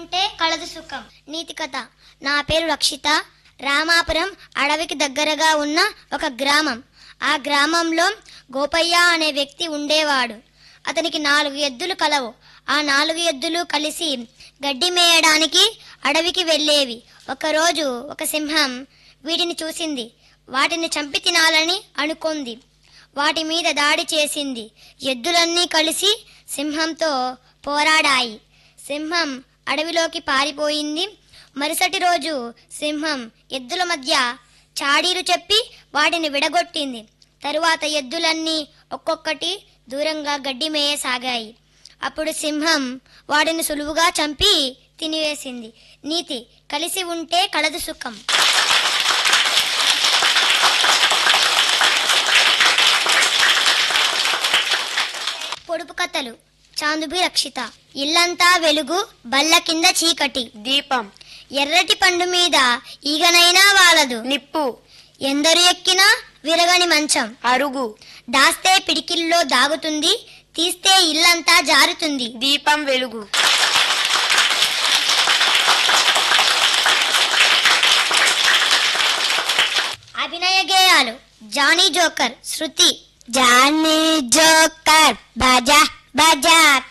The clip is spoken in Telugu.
ఉంటే కలదు సుఖం నీతి కథ నా పేరు రక్షిత రామాపురం అడవికి దగ్గరగా ఉన్న ఒక గ్రామం ఆ గ్రామంలో గోపయ్య అనే వ్యక్తి ఉండేవాడు అతనికి నాలుగు ఎద్దులు కలవు ఆ నాలుగు ఎద్దులు కలిసి గడ్డి మేయడానికి అడవికి వెళ్ళేవి ఒకరోజు ఒక సింహం వీటిని చూసింది వాటిని చంపి తినాలని అనుకుంది వాటి మీద దాడి చేసింది ఎద్దులన్నీ కలిసి సింహంతో పోరాడాయి సింహం అడవిలోకి పారిపోయింది మరుసటి రోజు సింహం ఎద్దుల మధ్య చాడీలు చెప్పి వాటిని విడగొట్టింది తరువాత ఎద్దులన్నీ ఒక్కొక్కటి దూరంగా గడ్డి మేయసాగాయి అప్పుడు సింహం వాటిని సులువుగా చంపి తినివేసింది నీతి కలిసి ఉంటే కలదు సుఖం పొడుపు కథలు చాందుబి రక్షిత ఇల్లంతా వెలుగు బల్ల కింద చీకటి దీపం ఎర్రటి పండు మీద ఈగనైనా వాలదు నిప్పు ఎందరు ఎక్కినా విరగని మంచం అరుగు దాస్తే పిడికిల్లో దాగుతుంది తీస్తే ఇల్లంతా జారుతుంది దీపం వెలుగు అభినయ గేయాలు జానీ జోకర్ శృతి జానీ జోకర్ బజా బజా